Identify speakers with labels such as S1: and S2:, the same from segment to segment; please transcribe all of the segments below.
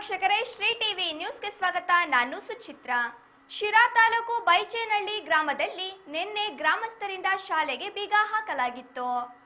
S1: ವೀಕ್ಷಕರೇ ಶ್ರೀ ಟಿವಿ ನ್ಯೂಸ್ಗೆ ಸ್ವಾಗತ ನಾನು ಸುಚಿತ್ರ ಶಿರಾ ತಾಲೂಕು ಬೈಚೇನಹಳ್ಳಿ ಗ್ರಾಮದಲ್ಲಿ ನಿನ್ನೆ ಗ್ರಾಮಸ್ಥರಿಂದ ಶಾಲೆಗೆ ಬೀಗ ಹಾಕಲಾಗಿತ್ತು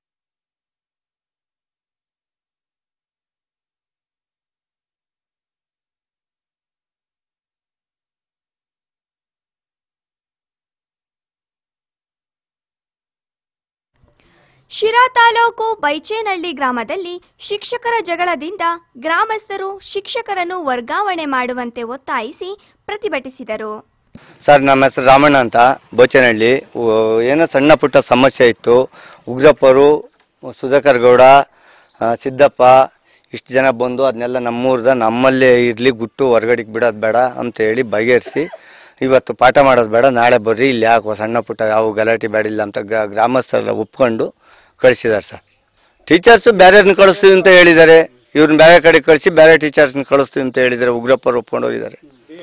S1: ಶಿರಾ ತಾಲೂಕು ಬೈಚೇನಹಳ್ಳಿ ಗ್ರಾಮದಲ್ಲಿ ಶಿಕ್ಷಕರ ಜಗಳದಿಂದ ಗ್ರಾಮಸ್ಥರು ಶಿಕ್ಷಕರನ್ನು ವರ್ಗಾವಣೆ ಮಾಡುವಂತೆ ಒತ್ತಾಯಿಸಿ ಪ್ರತಿಭಟಿಸಿದರು
S2: ಸರ್ ನಮ್ಮ ಹೆಸರು ರಾಮಣ್ಣ ಅಂತ ಬೋಚನಹಳ್ಳಿ ಉ- ಏನೋ ಸಣ್ಣ ಪುಟ್ಟ ಸಮಸ್ಯೆ ಇತ್ತು ಉಗ್ರಪ್ಪರು ಸುಧಾಕರ್ ಗೌಡ ಆ, ಸಿದ್ದಪ್ಪ ಇಷ್ಟು ಜನ ಬಂದು ಅದನ್ನೆಲ್ಲ ನಮ್ಮೂರ್ದ ನಮ್ಮಲ್ಲೇ ಇರಲಿ ಗುಟ್ಟು ಹೊರಗಡೆಗೆ ಬಿಡೋದು ಬೇಡ ಅಂತ ಹೇಳಿ ಬಗೆಹರಿಸಿ ಇವತ್ತು ಪಾಠ ಮಾಡೋದು ಬೇಡ ನಾಳೆ ಬರ್ರಿ ಇಲ್ಲಿ ಯಾಕೋ ಸಣ್ಣ ಪುಟ್ಟ ಯಾವ ಗಲಾಟೆ ಬೇಡಿಲ್ಲ ಅಂತ ಗ್ರಾ- ಗ್ರಾಮಸ್ಥರೆಲ್ಲ ಒಪ್ಕೊಂಡು ಕಳಿಸಿದ್ದಾರೆ ಸರ್ ಟೀಚರ್ಸು ಬೇರೆಯವ್ರನ್ನ ಕಳಿಸ್ತೀವಿ ಅಂತ ಹೇಳಿದ್ದಾರೆ ಇವ್ರನ್ನ ಬೇರೆ ಕಡೆ ಕಳಿಸಿ ಬೇರೆ ಟೀಚರ್ಸ್ನ ಕಳಿಸ್ತೀವಿ ಅಂತ ಹೇಳಿದ್ದಾರೆ ಉಗ್ರಪ್ಪರು ಒಪ್ಕೊಂಡು ಹೋಗಿದ್ದಾರೆ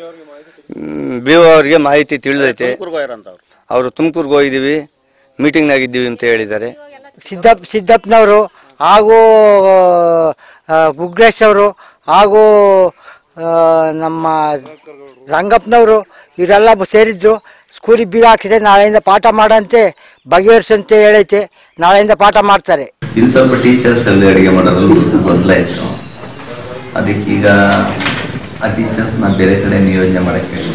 S2: ಬಿ ಒ ಅವ್ರಿಗೆ ಮಾಹಿತಿ ತಿಳಿದೈತೆ ಅವರು ತುಮಕೂರ್ಗೆ ಹೋಗಿದ್ದೀವಿ ಮೀಟಿಂಗ್ನಾಗ ಇದ್ದೀವಿ ಅಂತ ಹೇಳಿದ್ದಾರೆ
S3: ಸಿದ್ದಪ್ ಸಿದ್ದಪ್ಪನವರು ಹಾಗೂ ಆ, ಗುಗ್ರೇಶ್ ಅವರು ಹಾಗೂ ಆ, ನಮ್ಮ ರಂಗಪ್ಪನವರು ಇವರೆಲ್ಲ ಬ- ಸೇರಿದ್ರು ಸ್ಕೂಲಿಗೆ ಬೀಗ ಹಾಕಿದೆ ನಾಳೆಯಿಂದ ಪಾಠ ಮಾಡಂತೆ ಬಗೆಹರಿಸಂತೆ ಹೇಳೈತೆ ನಾಳೆಯಿಂದ ಪಾಠ ಮಾಡ್ತಾರೆ
S4: ಇಲ್ಲಿ ಸ್ವಲ್ಪ ಟೀಚರ್ಸ್ ಅಲ್ಲಿ ಅಡಿಗೆ ಮಾಡೋದ್ರಲ್ಲಿ ಗೊಂದಲ ಇತ್ತು ಅದಕ್ಕೀಗ ಆ ಟೀಚರ್ಸ್ ನಾ ಬೇರೆ ಕಡೆ ನಿಯೋಜನೆ ಮಾಡಕ್ಕೆ ಹೇಳಿದ್ವಿ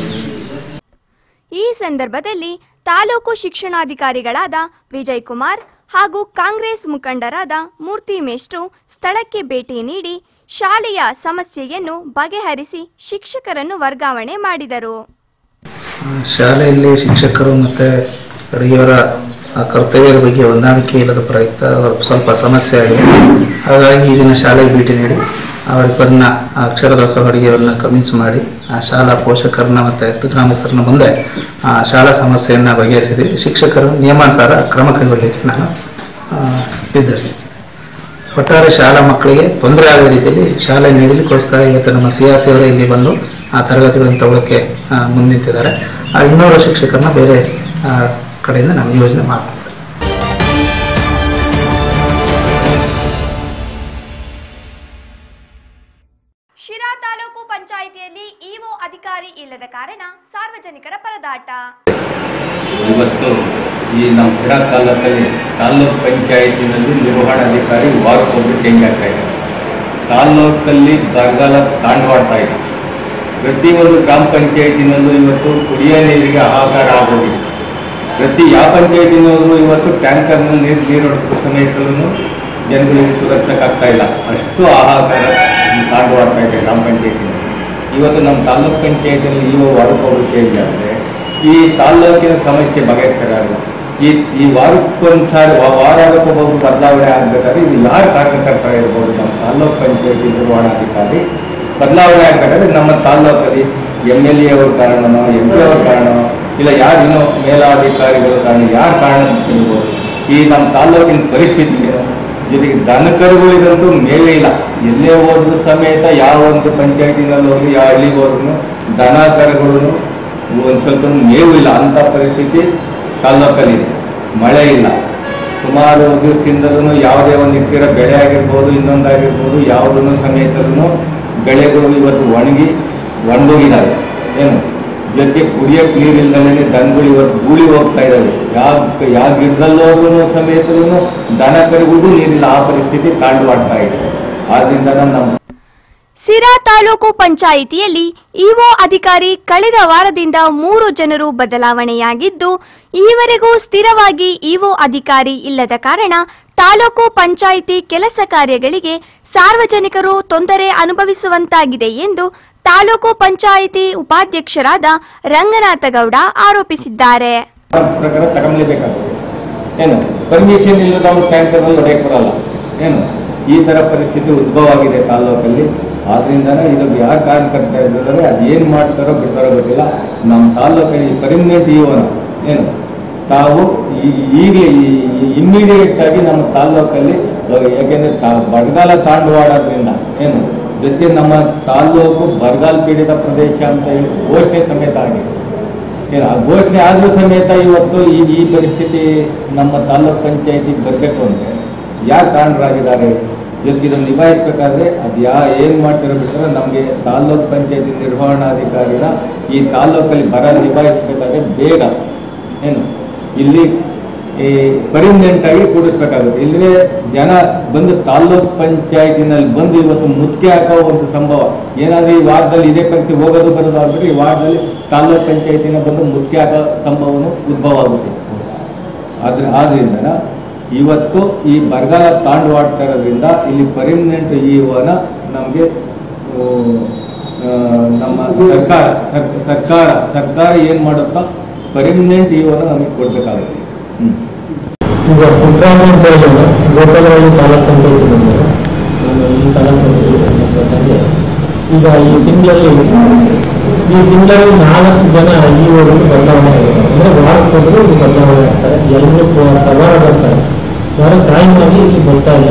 S1: ಈ ಸಂದರ್ಭದಲ್ಲಿ ತಾಲೂಕು ಶಿಕ್ಷಣಾಧಿಕಾರಿಗಳಾದ ವಿಜಯ್ ಕುಮಾರ್ ಹಾಗೂ ಕಾಂಗ್ರೆಸ್ ಮುಖಂಡರಾದ ಮೂರ್ತಿ ಮೇಷ್ಟ್ರು ಸ್ಥಳಕ್ಕೆ ಭೇಟಿ ನೀಡಿ ಶಾಲೆಯ ಸಮಸ್ಯೆಯನ್ನು ಬಗೆಹರಿಸಿ ಶಿಕ್ಷಕರನ್ನು ವರ್ಗಾವಣೆ ಮಾಡಿದರು
S5: ಶಾಲೆಯಲ್ಲಿ ಶಿಕ್ಷಕರು ಮತ್ತೆ ಅಡುಗೆಯವರ ಆ ಕರ್ತವ್ಯದ ಬಗ್ಗೆ ಹೊಂದಾಣಿಕೆ ಇಲ್ಲದ ಪ್ರಯುಕ್ತ ಅವರು ಸ್ವಲ್ಪ ಸಮಸ್ಯೆ ಆಗಿದೆ ಹಾಗಾಗಿ ಈ ದಿನ ಶಾಲೆಗೆ ಭೇಟಿ ನೀಡಿ ಅವರಿಬ್ಬರನ್ನ ಆ ಅಕ್ಷರದಾಸ ಅಡುಗೆಯವರನ್ನ ಕನ್ವಿನ್ಸ್ ಮಾಡಿ ಆ ಶಾಲಾ ಪೋಷಕರನ್ನ ಮತ್ತೆ ಗ್ರಾಮಸ್ಥರನ್ನ ಮುಂದೆ ಆ ಶಾಲಾ ಸಮಸ್ಯೆಯನ್ನ ಬಗೆಹರಿಸಿದ್ವಿ ಶಿಕ್ಷಕರು ನಿಯಮಾನುಸಾರ ಕ್ರಮ ಕೈಗೊಳ್ಳಲಿಕ್ಕೆ ನಾನು ಆ, ನಿರ್ಧರಿಸಿದೆ ಒಟ್ಟಾರೆ ಶಾಲಾ ಮಕ್ಕಳಿಗೆ ತೊಂದರೆ ಆಗದ ರೀತಿಯಲ್ಲಿ ಶಾಲೆ ನೀಡಲಿಕ್ಕೋಸ್ಕರ ಇವತ್ತು ನಮ್ಮ ಸಿಯಾಸಿ ಅವರು ಇಲ್ಲಿ ಬಂದು ಆ ತರಗತಿಗಳನ್ನು ತಗೊಳ್ಳೋಕೆ ಆ, ಮುಂದೆ ನಿಂತಿದ್ದಾರೆ ಆ ಇನ್ನೂರು ಶಿಕ್ಷಕರನ್ನ ಬೇರೆ ಆ, ಕಡೆಯಿಂದ ನಾವು ಯೋಜನೆ ಮಾಡ್ತೀವಿ
S1: ಶಿರಾ ತಾಲೂಕು ಪಂಚಾಯಿತಿಯಲ್ಲಿ ಇಒ ಅಧಿಕಾರಿ ಇಲ್ಲದ ಕಾರಣ ಸಾರ್ವಜನಿಕರ ಪರದಾಟ
S6: ಇವತ್ತು ಈ ನಮ್ಮ ಶಿರಾ ತಾಲೂಕಲ್ಲಿ ತಾಲ್ಲೂಕು ಪಂಚಾಯತಿನಲ್ಲಿ ನಿರ್ವಹಣಾಧಿಕಾರಿ ವಾರಕ್ಕೊಬ್ಬರು ಚೇಂಜ್ ಆಗ್ತಾ ಇದೆ ತಾಲ್ಲೂಕಲ್ಲಿ ಬರಗಾಲ ತಾಂಡವಾಡ್ತಾ ಇದೆ ಪ್ರತಿಯೊಂದು ಗ್ರಾಮ ಪಂಚಾಯತಿನಲ್ಲೂ ಇವತ್ತು ಕುಡಿಯೋ ನೀರಿಗೆ ಹಾಹಾಕಾರ ಆಗೋಗಿದೆ ಪ್ರತಿ ಯಾವ ಪಂಚಾಯತಿನಲ್ಲೂ ಇವತ್ತು ಟ್ಯಾಂಕರ್ನಲ್ಲಿ ನೀರು ನೀರು ಹೊಡೆದ ಸಮೇತಲೂ ಜನಗಳಿಗೆ ಸುರಕ್ಷಕ್ಕಾಗ್ತಾ ಇಲ್ಲ ಅಷ್ಟು ಹಾಹಾಕಾರ ತಾಂಡವಾಡ್ತಾ ಇದೆ ಗ್ರಾಮ ಪಂಚಾಯತಿನಲ್ಲಿ ಇವತ್ತು ನಮ್ಮ ತಾಲ್ಲೂಕು ಪಂಚಾಯತಿನಲ್ಲಿ ಇವ ವಾರಕ್ಕೊಬ್ಬರು ಚೇಂಜ್ ಆದರೆ ಈ ತಾಲ್ಲೂಕಿನ ಸಮಸ್ಯೆ ಬಗೆಹರಿಸಲಾಗಲ್ಲ ಈ ಈ ವಾರಕ್ಕೊಂದ್ಸಾರಿ ವಾರಕ್ಕೊಬ್ಬೊಬ್ರು ಬದಲಾವಣೆ ಆಗ್ಬೇಕಾದ್ರೆ ಇದು ಯಾರು ಕಾರ್ಯಕರ್ತ ಇರ್ಬೋದು ನಮ್ಮ ತಾಲ್ಲೂಕು ಪಂಚಾಯತಿ ನಿರ್ವಹಣಾಧಿಕಾರಿ ಬದಲಾವಣೆ ಆಗ್ಬೇಕಾದ್ರೆ ನಮ್ಮ ತಾಲ್ಲೂಕಲ್ಲಿ ಎಮ್ ಎಲ್ ಎ ಅವ್ರ ಕಾರಣನೋ ಎಂ ಪಿ ಅವ್ರ ಕಾರಣನೋ ಇಲ್ಲ ಯಾರು ಇನ್ನೋ ಮೇಲಾಧಿಕಾರಿಗಳ ಕಾರಣ ಯಾರು ಕಾರಣ ಅಂತ ಇರ್ಬೋದು ಈ ನಮ್ಮ ತಾಲ್ಲೂಕಿನ ಪರಿಸ್ಥಿತಿ ಜೊತೆಗೆ ದನಕರುಗಳಿಗಂತೂ ಮೇಲೇ ಇಲ್ಲ ಎಲ್ಲೇ ಹೋದ್ರು ಸಮೇತ ಯಾವ ಒಂದು ಪಂಚಾಯತಿನಲ್ಲಿ ಹೋಗಿ ಯಾವ ಹಳ್ಳಿಗೆ ಹೋದ್ರು ದನ ಕರುಗಳು ಒಂದು ಸ್ವಲ್ಪ ಮೇವು ಇಲ್ಲ ಅಂತ ಪರಿಸ್ಥಿತಿ ತಾಲ್ಲೂಕಲ್ಲಿದೆ ಮಳೆ ಇಲ್ಲ ಸುಮಾರು ದಿವಸದಿಂದಲೂ ಯಾವುದೇ ಒಂದು ಇಟ್ಟಿರೋ ಬೆಳೆ ಆಗಿರ್ಬೋದು ಇನ್ನೊಂದಾಗಿರ್ಬೋದು ಯಾವುದನ್ನು ಸಮೇತರೂ ಬೆಳೆಗಳು ಇವತ್ತು ಒಣಗಿ ಒಣಗೋಗಿದ್ದಾವೆ ಏನು ಜೊತೆ ಕುಡಿಯೋಕೆ ನೀರಿಲ್ಲದೇ ದನಗಳು ಇವತ್ತು ಗೂಳಿ ಹೋಗ್ತಾ ಇದ್ದಾವೆ ಯಾವ ಯಾವ ಗಿಡದಲ್ಲೋದ್ರೂ ಸಮೇತರೂ ದನ ಕರುಗಳಿಗೂ ನೀರಿಲ್ಲ ಆ ಪರಿಸ್ಥಿತಿ ತಾಂಡವಾಡ್ತಾ ಇದೆ ಆದ್ರಿಂದ ನಮ್ಮ
S1: ಸಿರಾ ತಾಲೂಕು ಪಂಚಾಯಿತಿಯಲ್ಲಿ ಇಒ ಅಧಿಕಾರಿ ಕಳೆದ ವಾರದಿಂದ ಮೂರು ಜನರು ಬದಲಾವಣೆಯಾಗಿದ್ದು ಈವರೆಗೂ ಸ್ಥಿರವಾಗಿ ಇಒ ಅಧಿಕಾರಿ ಇಲ್ಲದ ಕಾರಣ ತಾಲೂಕು ಪಂಚಾಯಿತಿ ಕೆಲಸ ಕಾರ್ಯಗಳಿಗೆ ಸಾರ್ವಜನಿಕರು ತೊಂದರೆ ಅನುಭವಿಸುವಂತಾಗಿದೆ ಎಂದು ತಾಲೂಕು ಪಂಚಾಯಿತಿ ಉಪಾಧ್ಯಕ್ಷರಾದ ರಂಗನಾಥಗೌಡ ಆರೋಪಿಸಿದ್ದಾರೆ
S6: ಪ್ರಕಾರ ತಗೊಂಡ್ಲೇಬೇಕಾಗ್ತದೆ ಏನು ಪರ್ಮಿಷನ್ ಇಲ್ಲದ ಅವ್ರು ಟ್ಯಾಂಕರ್ನಲ್ಲಿ ಹೊಡೆಯಕ್ಕೆ ಬರಲ್ಲ ಏನು ಈ ತರ ಪರಿಸ್ಥಿತಿ ಉದ್ಭವ ಆಗಿದೆ ತಾಲ್ಲೂಕಲ್ಲಿ ಆದ್ರಿಂದನೇ ಇದು ಯಾರು ಕಾರ್ಯಕರ್ತ ಇದ್ದಾರೆ ಅದೇನು ಮಾಡ್ತಾರೋ ಬಿಡ್ತಾರೋ ಗೊತ್ತಿಲ್ಲ ನಮ್ಮ ತಾಲ್ಲೂಕಲ್ಲಿ ಪರ್ಮನೆಂಟ್ ಇವನ ಏನು ತಾವು ಈ- ಈಗಲೇ ಇಮ್ಮಿಡಿಯೇಟ್ ಆಗಿ ನಮ್ಮ ತಾಲ್ಲೂಕಲ್ಲಿ ಅಹ್, ಯಾಕೆಂದ್ರೆ ತಾ- ಬರಗಾಲ ತಾಂಡವಾಡೋದ್ರಿಂದ ಏನು ಜೊತೆ ನಮ್ಮ ತಾಲ್ಲೂಕು ಬರಗಾಲ ಪೀಡಿತ ಪ್ರದೇಶ ಅಂತ ಹೇಳಿ ಘೋಷಣೆ ಸಮೇತ ಆಗಿದೆ ಏನು, ಆ ಘೋಷಣೆ ಆದ್ರೂ ಸಮೇತ ಇವತ್ತು ಈ ಈ ಪರಿಸ್ಥಿತಿ ನಮ್ಮ ತಾಲೂಕ್ ಪಂಚಾಯತಿಗೆ ಬರಬೇಕು ಅಂದ್ರೆ ಯಾರು ಕಾರಣರಾಗಿದ್ದಾರೆ ಇವತ್ತು ಇದನ್ನು ನಿಭಾಯಿಸಬೇಕಾದ್ರೆ ಅದು ಯಾ ಏನು ಮಾಡ್ತಿರಬೇಕಾದ್ರೆ ನಮಗೆ ತಾಲ್ಲೂಕ್ ಪಂಚಾಯತಿ ನಿರ್ವಹಣಾಧಿಕಾರಿನ ಈ ತಾಲ್ಲೂಕಲ್ಲಿ ಬರ ನಿಭಾಯಿಸಬೇಕಾದ್ರೆ ಬೇಗ ಏನು ಇಲ್ಲಿ ಈ ಪರ್ಮನೆಂಟ್ ಆಗಿ ಕೂಡಿಸ್ಬೇಕಾಗುತ್ತೆ ಇಲ್ಲವೇ ಜನ ಬಂದು ತಾಲ್ಲೂಕ್ ಪಂಚಾಯತಿನಲ್ಲಿ ಬಂದು ಇವತ್ತು ಮುತ್ತಿಗೆ ಹಾಕೋ ಒಂದು ಸಂಭವ ಏನಾದ್ರೂ ಈ ವಾರ್ಡಲ್ಲಿ ಇದೇ ಪಂಕ್ತಿ ಹೋಗೋದು ಬರೋದು ಆದ್ರೆ ಈ ವಾರ್ಡಲ್ಲಿ ತಾಲ್ಲೂಕ್ ಪಂಚಾಯತಿನ ಬಂದು ಮುತ್ತಿಗೆ ಹಾಕೋ ಸಂಭವನು ಉದ್ಭವ ಆಗುತ್ತೆ ಆದ್ರೆ ಆದ್ರಿಂದ ಇವತ್ತು ಈ ಬರಗಾಲ ತಾಂಡವಾಡ್ತಾ ಇರೋದ್ರಿಂದ ಇಲ್ಲಿ ಪರ್ಮನೆಂಟ್ ಇಒನ ನಮಗೆ ನಮ್ಮ ಸರ್ಕಾರ ಸರ್- ಸರ್ಕಾರ ಸರ್ಕಾರ ಏನ್ ಮಾಡುತ್ತೋ ಪರ್ಮನೆಂಟ್ ಇಒನ ನಮಗೆ ಕೊಡ್ಬೇಕಾಗುತ್ತೆ ಹ್ಮ್
S7: ಈಗ ಕುಟ್ರಾಮ ಅಂತ ಹೇಳಿದ್ರೆ ಗೋಪಾಲರಾಜು ತಾಲೂಕ್ ಪಂಚಾಯತಿ ಬಂದರೆ ನಾನು ಈ ತಾಲೂಕ್ ಪಂಚಾಯತಿ ತಂದೆ ಈಗ ಈ ತಿಂಗಳಲ್ಲಿ ಈ ತಿಂಗಳಲ್ಲಿ ನಾಲ್ಕು ಜನ ಈ ಊರಿಗೆ ಬದಲಾವಣೆ ಆಗಿದೆ ಅಂದ್ರೆ ವಾರ್ಡ್ ಕೊಟ್ಟರು ಇಲ್ಲಿ ಬದಲಾವಣೆ ಆಗ್ತಾರೆ ಎಲ್ಲರೂ ಪ್ರಭಾರ ಬರ್ತಾರೆ ಯಾರು ಕಾಯಮಾಗಿ ಇಲ್ಲಿ ಬರ್ತಾ ಇಲ್ಲ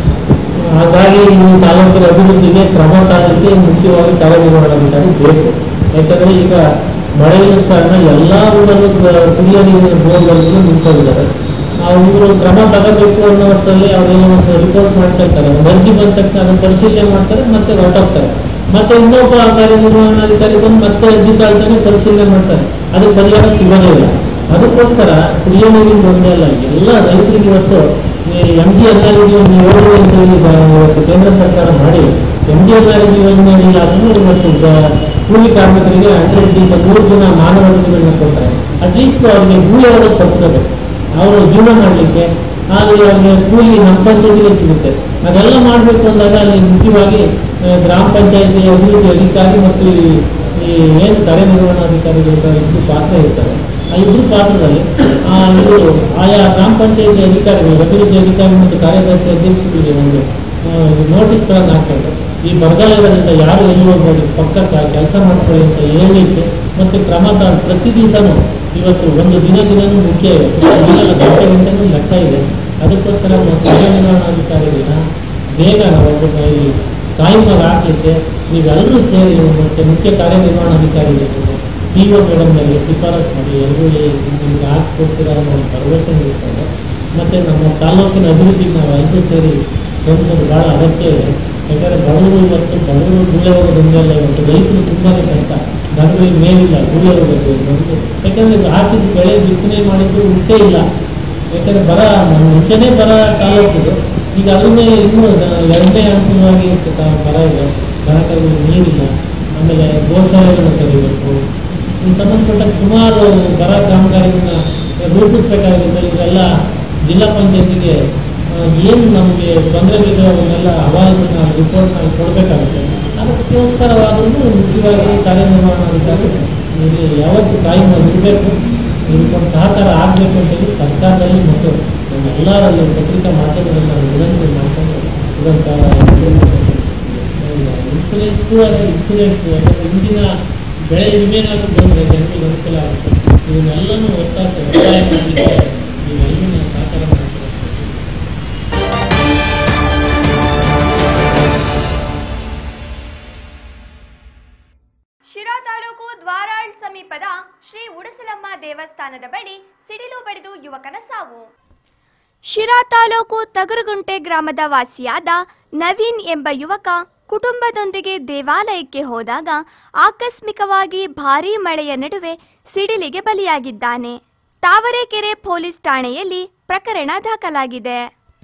S7: ಹಾಗಾಗಿ ಈ ತಾಲೂಕಿನ ಅಭಿವೃದ್ಧಿಗೆ ಕ್ರಮ ತಾಳಲಿಕ್ಕೆ ಮುಖ್ಯವಾಗಿ ಕಾರ್ಯನಿರ್ವಹಣಾಧಿಕಾರಿ ಬೇಕು ಯಾಕಂದ್ರೆ ಈಗ ಮಳೆಯ ಕಾರಣ ಎಲ್ಲಾ ಊರಲ್ಲೂ ಗ- ಕುಡಿಯೋ ನೀರಿನ ಬೋರ್ಗಳು ನಿಂತೋಗಿದ್ದಾರೆ ಆ ಇವರು ಕ್ರಮ ತಗೋಬೇಕು ಅನ್ನೋ ಹೊತ್ತಲ್ಲಿ ಅವರೇನೋ ಒಂದು ರಿಪೋರ್ಟ್ ಮಾಡ್ತಾ ಇರ್ತಾರೆ ಒಂದು ಅರ್ಜಿ ಬಂದ ತಕ್ಷಣ ಅದನ್ನು ಪರಿಶೀಲನೆ ಮಾಡ್ತಾರೆ ಮತ್ತೆ ಹೊರಟೋಗ್ತಾರೆ ಮತ್ತೆ ಇನ್ನೊಬ್ಬ ಕಾರ್ಯನಿರ್ವಹಣಾಧಿಕಾರಿ ಬಂದು ಮತ್ತೆ ಅರ್ಜಿ ತಾಳ್ತಾನೆ ಪರಿಶೀಲನೆ ಮಾಡ್ತಾರೆ ಅದಕ್ಕೆ ಪರಿಹಾರ ಸಿಗೋದೇ ಇಲ್ಲ ಅದಕ್ಕೋಸ್ಕರ ಕುಡಿಯೋ ನೀರಿನ ಒಂದೇ ಅಲ್ಲ ಎಲ್ಲ ರೈತರಿಗೆ ಇವತ್ತು ಎಂ ಜಿ ಎನ್ ಆರ್ ಒಂದು ಏಳು ಅಂತ ಹೇಳಿ ಬ- ಇವತ್ತು ಕೇಂದ್ರ ಸರ್ಕಾರ ಮಾಡಿ ಎಂ ಜಿ ಎನ್ ಆರ್ ಯೋಜನೆಯಲ್ಲಿ ಆದ್ರೂ ಇವತ್ತು ಗ- ಕೂಲಿ ಕಾರ್ಮಿಕರಿಗೆ ಹಂಡ್ರೆಡ್ ಡೇಸ್ ಮೂರು ದಿನ ಮಾನವ ದಿನಗಳನ್ನ ಕೊಡ್ತಾರೆ ಅಟ್ಲೀಸ್ಟ್ ಅವ್ರಿಗೆ ಭೂಯಾவது ತಪ್ಪಬೇಕು ಅವರು ಜೀವನ ಮಾಡಲಿಕ್ಕೆ ಆದರೆ ಅವ್ರಿಗೆ ಕೂಲಿ ನಮ್ಮ ಪಂಚಾಯತಿಗೆ ಸಿಗುತ್ತೆ ಅದೆಲ್ಲ ಮಾಡಬೇಕು ಅಂದಾಗ ಅಲ್ಲಿ ಮುಖ್ಯವಾಗಿ ಆ, ಗ್ರಾಮ ಪಂಚಾಯತಿ ಅಭಿವೃದ್ಧಿ ಅಧಿಕಾರಿ ಮತ್ತು ಈ ಈ ಏನು ಕಾರ್ಯನಿರ್ವಹಣಾಧಿಕಾರಿಗಳು ಇಬ್ಬರು ಪಾತ್ರ ಇರ್ತಾರೆ ಆ ಇಬ್ಬರು ಪಾತ್ರದಲ್ಲಿ ಆ, ಇದು ಆಯಾ ಗ್ರಾಮ ಪಂಚಾಯತಿ ಅಧಿಕಾರಿಗಳು ಅಭಿವೃದ್ಧಿ ಅಧಿಕಾರಿ ಮತ್ತು ಕಾರ್ಯದರ್ಶಿ ಅಧ್ಯಕ್ಷರಿಗೆ ಒಂದು ನೋಟಿಸ್ಗಳನ್ನು ಹಾಕ್ತಾರೆ ಈ ಬರಗಾಲದಿಂದ ಯಾರು ಎಲ್ಲಿ ಹೋಗ್ಬೋದು ಪಕ್ಕಕ್ಕೆ ಕೆಲಸ ಮಾಡ್ಕೊಳ್ಳಿ ಅಂತ ಹೇಳಲಿಕ್ಕೆ ಮತ್ತು ಕ್ರಮ ತ- ಪ್ರತಿ ದಿವಸನೂ ಇವತ್ತು ಒಂದು ದಿನ ದಿನನೂ ಮುಖ್ಯ ಇದೆ ದಿನ ಗಂಟೆ ಗಂಟೆನೂ ಲೆಕ್ಕ ಇದೆ ಅದಕ್ಕೋಸ್ಕರ ನಾವು ಕಾರ್ಯನಿರ್ವಹಣಾಧಿಕಾರಿಗಳನ್ನ ಬೇಗ ನಾವು ಒಬ್ಬ ಈ ಕಾಯಿಮಗ ಹಾಕ್ಲಿಕ್ಕೆ ನೀವೆಲ್ಲರೂ ಸೇರಿ ಮತ್ತೆ ಮುಖ್ಯ ಕಾರ್ಯನಿರ್ವಹಣಾಧಿಕಾರಿಗಳು ಪಿ ಒ ಮೇಡಮ್ನಲ್ಲಿ ಶಿಫಾರಸ್ ಮಾಡಿ ಎಲ್ಲರೂ ನಿಮ್ಗೆ ಹಾಕ್ಕೊಡ್ತೀರ ಅನ್ನೋ ಒಂದು ಭರವಸೆ ನೀಡ್ತಾರೆ ಮತ್ತೆ ನಮ್ಮ ತಾಲೂಕಿನ ಅಭಿವೃದ್ಧಿಗೆ ನಾವು ಎಲ್ಲರೂ ಸೇರಿ ಶ್ರಮಿಸೋದು ಬಹಳ ಅಗತ್ಯ ಇದೆ ಯಾಕಂದ್ರೆ ಬಡವರು ಇವತ್ತು ಬಡವರು ಗುಳೆ ಹೋಗೋದ್ರಿಂದ ಇವತ್ತು ರೈತರು ತುಂಬಾನೇ ಕಷ್ಟ ದನಗಳಿಗೆ ಮೇಲಿಲ್ಲ ಗುಳೆ ಹೋಗೋದು ನಮ್ದು. ಯಾಕಂದ್ರೆ ಇದು ಹಾಕಿದ ಬೆಳೆ ಬಿತ್ತನೆ ಮಾಡಿದ್ದು ಹುಟ್ಟೇ ಇಲ್ಲ ಯಾಕಂದ್ರೆ ಬರ ಮುಂಚೆನೇ ಬರ ತಾಲೂಕಿದು ಈಗ ಅದನ್ನೇ ಇನ್ನೂ ಎರಡನೇ ಹಂತವಾಗಿ ತ- ಬರ ಇದೆ ದನಕರಿಗೆ ನೀರಿಲ್ಲ ಆಮೇಲೆ ಗೋಶಾಲೆಗಳನ್ನ ತೆರಿಬೇಕು ಇನ್ನು ಸಂಬಂಧಪಟ್ಟ ಸುಮಾರು ಬರ ಕಾಮಗಾರಿಗಳನ್ನ ರೂಪಿಸ್ಬೇಕಾಗುತ್ತೆ ಇದೆಲ್ಲ ಜಿಲ್ಲಾ ಪಂಚಾಯತಿಗೆ ಏನು ನಮಗೆ ತೊಂದರೆಗಳಿದೆ ಅವನ್ನೆಲ್ಲ ಅಹವಾಲನ್ನ ರಿಪೋರ್ಟ್ನ ಕೊಡಬೇಕಾಗುತ್ತೆ ಅದಕ್ಕೋಸ್ಕರವಾದ್ರೂ ಮುಖ್ಯವಾಗಿ ಕಾರ್ಯನಿರ್ವಹಣಾಧಿಕಾರಿ ಇಲ್ಲಿ ಯಾವತ್ತು ಕಾಯಿ ಇರಬೇಕು ಇದಕ್ಕೊಂದು ಸಹಕಾರ ಆಗಬೇಕು ಅಂತ ಹೇಳಿ ಸರ್ಕಾರದಲ್ಲಿ ಮತ್ತು ನಮ್ಮೆಲ್ಲರಲ್ಲಿ ಪತ್ರಿಕಾ ಮಾಧ್ಯಮದಲ್ಲಿ ನಾವು ವಿನಂತಿ ಮಾಡ್ಕೊಂಡು ಇನ್ಸೂರೆನ್ಸು ಅದೇ ಇನ್ಸೂರೆನ್ಸ್ ಯಾಕಂದ್ರೆ ಇಂದಿನ ಬೆಳೆ ವಿಮೆನಾದ್ರೂ ಬಂದರೆ ಜನರಿಗೆ ಅನುಕೂಲ ಆಗುತ್ತೆ ಇವನ್ನೆಲ್ಲನೂ ಒತ್ತಾಸ ಒತ್ತಾಯ ಮಾಡಲಿಕ್ಕೆ ನೀವೆಲ್ಲರೂ ಸಹಕಾರ ಮಾಡ್ತೀರಾ
S1: ಶಿರಾ ತಾಲೂಕು ದ್ವಾರಾಳ್ ಸಮೀಪದ ಶ್ರೀ ಉಡಸಲಮ್ಮ ದೇವಸ್ಥಾನದ ಬಳಿ ಸಿಡಿಲು ಬಡಿದು ಯುವಕನ ಸಾವು ಶಿರಾ ತಾಲೂಕು ತಗರುಗುಂಟೆ ಗ್ರಾಮದ ವಾಸಿಯಾದ ನವೀನ್ ಎಂಬ ಯುವಕ ಕುಟುಂಬದೊಂದಿಗೆ ದೇವಾಲಯಕ್ಕೆ ಹೋದಾಗ ಆಕಸ್ಮಿಕವಾಗಿ ಭಾರೀ ಮಳೆಯ ನಡುವೆ ಸಿಡಿಲಿಗೆ ಬಲಿಯಾಗಿದ್ದಾನೆ ತಾವರೆಕೆರೆ ಪೊಲೀಸ್ ಠಾಣೆಯಲ್ಲಿ ಪ್ರಕರಣ ದಾಖಲಾಗಿದೆ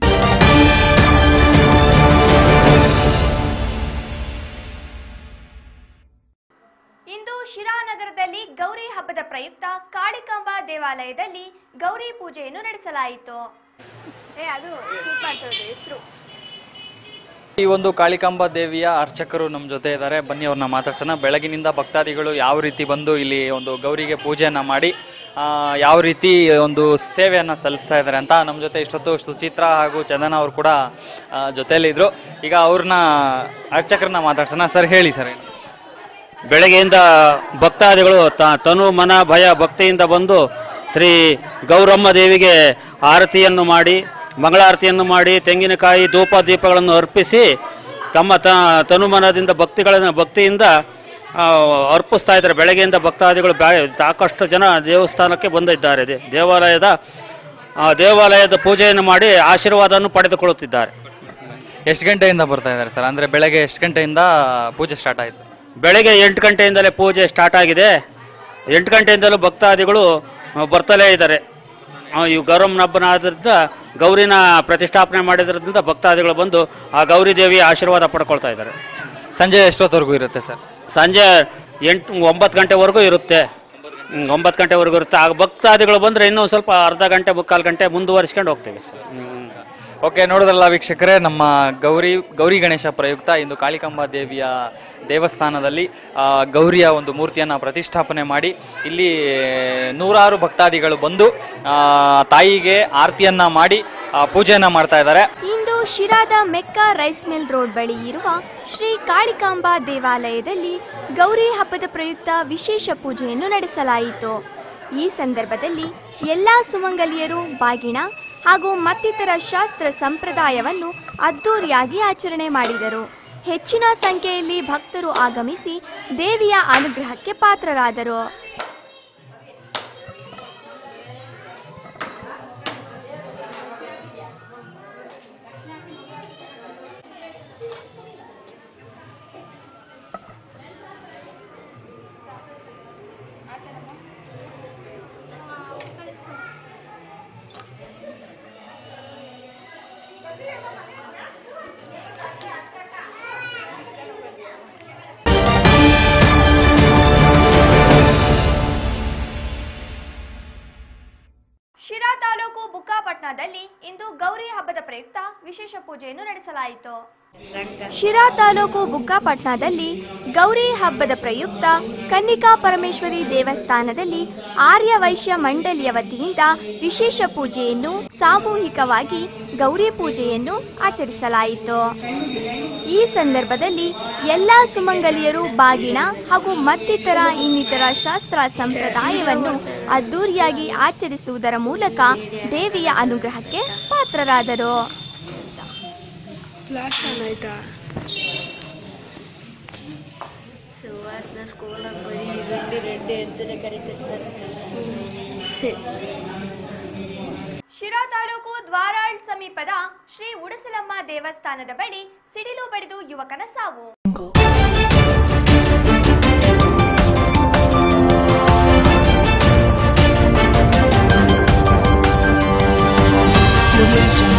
S1: ಇಂದು ಶಿರಾನಗರದಲ್ಲಿ ಗೌರಿ ಹಬ್ಬದ ಪ್ರಯುಕ್ತ ಕಾಳಿಕಾಂಬಾ ದೇವಾಲಯದಲ್ಲಿ ಗೌರಿ ಪೂಜೆಯನ್ನು ನಡೆಸಲಾಯಿತು ಏ ಅದು ಹೆಸರು
S8: ಈ ಒಂದು ಕಾಳಿಕಾಂಬಾ ದೇವಿಯ ಅರ್ಚಕರು ನಮ್ಮ ಜೊತೆ ಇದ್ದಾರೆ ಬನ್ನಿ ಅವ್ರನ್ನ ಮಾತಾಡ್ಸೋಣ ಬೆಳಗಿನಿಂದ ಭಕ್ತಾದಿಗಳು ಯಾವ ರೀತಿ ಬಂದು ಇಲ್ಲಿ ಒಂದು ಗೌರಿಗೆ ಪೂಜೆಯನ್ನ ಮಾಡಿ ಆ, ಯಾವ ರೀತಿ ಒಂದು ಸೇವೆಯನ್ನ ಸಲ್ಲಿಸ್ತಾ ಇದ್ದಾರೆ ಅಂತ ನಮ್ಮ ಜೊತೆ ಇಷ್ಟೊತ್ತು ಸುಚಿತ್ರಾ ಹಾಗೂ ಚಂದನ ಅವರು ಕೂಡ ಆ, ಜೊತೆಯಲ್ಲಿದ್ರು ಈಗ ಅವ್ರನ್ನ ಅರ್ಚಕರನ್ನ ಮಾತಾಡ್ಸೋಣ ಸರ್ ಹೇಳಿ ಸರ್
S9: ಬೆಳಗ್ಗೆಯಿಂದ ಭಕ್ತಾದಿಗಳು ತ- ತನು ಮನ ಭಯ ಭಕ್ತಿಯಿಂದ ಬಂದು ಶ್ರೀ ಗೌರಮ್ಮ ದೇವಿಗೆ ಆರತಿಯನ್ನು ಮಾಡಿ ಮಂಗಳಾರತಿಯನ್ನು ಮಾಡಿ ತೆಂಗಿನಕಾಯಿ ಧೂಪ ದೀಪಗಳನ್ನು ಅರ್ಪಿಸಿ ತಮ್ಮ ತ ತನುಮನದಿಂದ ಭಕ್ತಿಗಳನ್ನು ಭಕ್ತಿಯಿಂದ ಆ, ಅರ್ಪಿಸ್ತಾ ಇದ್ದಾರೆ ಬೆಳಗ್ಗೆಯಿಂದ ಭಕ್ತಾದಿಗಳು ಬ್ಯಾ- ಸಾಕಷ್ಟು ಜನ ದೇವಸ್ಥಾನಕ್ಕೆ ಬಂದಿದ್ದಾರೆ ದೇ- ದೇವಾಲಯದ ಆ, ದೇವಾಲಯದ ಪೂಜೆಯನ್ನು ಮಾಡಿ ಆಶೀರ್ವಾದವನ್ನು ಪಡೆದುಕೊಳ್ಳುತ್ತಿದ್ದಾರೆ
S8: ಎಷ್ಟು ಗಂಟೆಯಿಂದ ಬರ್ತಾ ಇದ್ದಾರೆ ಸರ್ ಅಂದರೆ ಬೆಳಗ್ಗೆ ಎಷ್ಟು ಗಂಟೆಯಿಂದ ಪೂಜೆ ಸ್ಟಾರ್ಟ್ ಆಯಿತು
S9: ಬೆಳಗ್ಗೆ ಎಂಟು ಗಂಟೆಯಿಂದಲೇ ಪೂಜೆ ಸ್ಟಾರ್ಟ್ ಆಗಿದೆ ಎಂಟು ಗಂಟೆಯಿಂದಲೂ ಭಕ್ತಾದಿಗಳು ಆ, ಬರ್ತಲೇ ಇದ್ದಾರೆ ಆ, ಈ ಗೌರಮ್ಮನ ಹಬ್ಬನ ಆದ್ರಿಂದ ಗೌರಿನ ಪ್ರತಿಷ್ಠಾಪನೆ ಮಾಡಿದ್ರಿಂದ ಭಕ್ತಾದಿಗಳು ಬಂದು ಆ ಗೌರಿ ದೇವಿಯ ಆಶೀರ್ವಾದ ಪಡ್ಕೊಳ್ತಾ ಇದ್ದಾರೆ
S8: ಸಂಜೆ ಎಷ್ಟೊತ್ತವರೆಗೂ ಇರುತ್ತೆ ಸರ್
S9: ಸಂಜೆ ಎಂಟು ಒಂಬತ್ತು ಗಂಟೆವರೆಗೂ ಇರುತ್ತೆ ಹ್ಮ್, ಒಂಬತ್ತು ಗಂಟೆವರೆಗೂ ಇರುತ್ತೆ ಆಗ ಭಕ್ತಾದಿಗಳು ಬಂದರೆ ಇನ್ನೂ ಸ್ವಲ್ಪ ಅರ್ಧ ಗಂಟೆ ಮುಕ್ಕಾಲು ಗಂಟೆ ಮುಂದುವರಿಸ್ಕೊಂಡು ಹೋಗ್ತೀವಿ ಸರ್ ಹ್ಮ್.
S8: ಓಕೆ ನೋಡಿದ್ರಲ್ಲ ವೀಕ್ಷಕರೇ ನಮ್ಮ ಗೌರಿ ಗೌರಿ ಗಣೇಶ ಪ್ರಯುಕ್ತ ಇಂದು ಕಾಳಿಕಾಂಬಾ ದೇವಿಯ ದೇವಸ್ಥಾನದಲ್ಲಿ ಆ, ಗೌರಿಯ ಒಂದು ಮೂರ್ತಿಯನ್ನು ಪ್ರತಿಷ್ಠಾಪನೆ ಮಾಡಿ ಇಲ್ಲಿ ನೂರಾರು ಭಕ್ತಾದಿಗಳು ಬಂದು ಆ, ತಾಯಿಗೆ ಆರತಿಯನ್ನ ಮಾಡಿ ಆ, ಪೂಜೆಯನ್ನ ಮಾಡ್ತಾ ಇದ್ದಾರೆ
S1: ಇಂದು ಶಿರಾದ ಮೆಕ್ಕಾ ರೈಸ್ ಮಿಲ್ ರೋಡ್ ಬಳಿ ಇರುವ ಶ್ರೀ ಕಾಳಿಕಾಂಬಾ ದೇವಾಲಯದಲ್ಲಿ ಗೌರಿ ಹಬ್ಬದ ಪ್ರಯುಕ್ತ ವಿಶೇಷ ಪೂಜೆಯನ್ನು ನಡೆಸಲಾಯಿತು ಈ ಸಂದರ್ಭದಲ್ಲಿ ಎಲ್ಲಾ ಸುಮಂಗಲಿಯರು ಬಾಗಿಣ ಹಾಗೂ ಮತ್ತಿತರ ಶಾಸ್ತ್ರ ಸಂಪ್ರದಾಯವನ್ನು ಅದ್ದೂರಿಯಾಗಿ ಆಚರಣೆ ಮಾಡಿದರು ಹೆಚ್ಚಿನ ಸಂಖ್ಯೆಯಲ್ಲಿ ಭಕ್ತರು ಆಗಮಿಸಿ ದೇವಿಯ ಅನುಗ್ರಹಕ್ಕೆ ಪಾತ್ರರಾದರು ಶಿರಾ ತಾಲೂಕು ಬುಕ್ಕಾಪಟ್ನದಲ್ಲಿ ಇಂದು ಗೌರಿ ಹಬ್ಬದ ಪ್ರಯುಕ್ತ ವಿಶೇಷ ಪೂಜೆಯನ್ನು ನಡೆಸಲಾಯಿತು ಶಿರಾ ತಾಲೂಕು ಬುಕ್ಕಾಪಟ್ನದಲ್ಲಿ ಗೌರಿ ಹಬ್ಬದ ಪ್ರಯುಕ್ತ ಕನ್ನಿಕಾ ಪರಮೇಶ್ವರಿ ದೇವಸ್ಥಾನದಲ್ಲಿ ಆರ್ಯ ವೈಶ್ಯ ಮಂಡಳಿಯ ವತಿಯಿಂದ ವಿಶೇಷ ಪೂಜೆಯನ್ನು ಸಾಮೂಹಿಕವಾಗಿ ಗೌರಿ ಪೂಜೆಯನ್ನು ಆಚರಿಸಲಾಯಿತು ಈ ಸಂದರ್ಭದಲ್ಲಿ ಎಲ್ಲಾ ಸುಮಂಗಲಿಯರು ಬಾಗಿಣ ಹಾಗೂ ಮತ್ತಿತರ ಇನ್ನಿತರ ಶಾಸ್ತ್ರ ಸಂಪ್ರದಾಯವನ್ನು ಅದ್ದೂರಿಯಾಗಿ ಆಚರಿಸುವುದರ ಮೂಲಕ ದೇವಿಯ ಅನುಗ್ರಹಕ್ಕೆ ಪಾತ್ರರಾದರು ಶಿರಾ ತಾಲೂಕು ದ್ವಾರಾಳ್ ಸಮೀಪದ ಶ್ರೀ ಉಡಸಲಮ್ಮ ದೇವಸ್ಥಾನದ ಬಳಿ ಸಿಡಿಲು ಬಡಿದು ಯುವಕನ ಸಾವು
S10: Audio Jungle.